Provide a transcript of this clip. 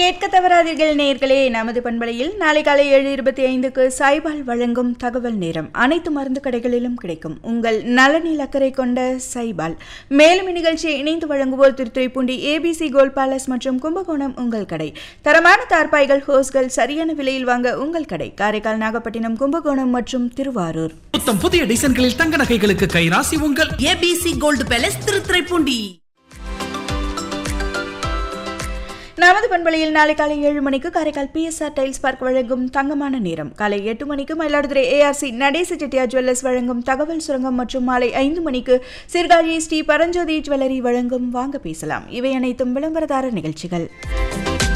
கேட்க தவறாதீர்கள் நேர்களே நமது பண்பலையில் நாளை காலை ஏழு இருபத்தி ஐந்துக்கு சாய்பால் வழங்கும் தகவல் நேரம் அனைத்து மருந்து கடைகளிலும் கிடைக்கும் உங்கள் நலனில் அக்கறை கொண்ட சைபால் மேலும் இந்நிகழ்ச்சியை இணைந்து வழங்குவோர் திருத்துறைப்பூண்டி ஏபிசி கோல்ட் பேலஸ் மற்றும் கும்பகோணம் உங்கள் கடை தரமான தார்பாய்கள் ஹோஸ்கள் சரியான விலையில் வாங்க உங்கள் கடை காரைக்கால் நாகப்பட்டினம் கும்பகோணம் மற்றும் திருவாரூர் புத்தம் புதிய டிசைன்களில் தங்க நகைகளுக்கு கைராசி உங்கள் ஏபிசி கோல்டு பேலஸ் திருத்துறைப்பூண்டி நமது பண்பலையில் நாளை காலை ஏழு மணிக்கு காரைக்கால் பிஎஸ்ஆர் டைல்ஸ் பார்க் வழங்கும் தங்கமான நேரம் காலை எட்டு மணிக்கு மயிலாடுதுறை ஏஆர்சி நடேச செட்டியார் ஜுவல்லர்ஸ் வழங்கும் தகவல் சுரங்கம் மற்றும் மாலை ஐந்து மணிக்கு சீர்காழி ஸ்ரீ பரஞ்சோதி ஜுவல்லரி வழங்கும் வாங்க பேசலாம் இவை அனைத்தும் விளம்பரதார நிகழ்ச்சிகள்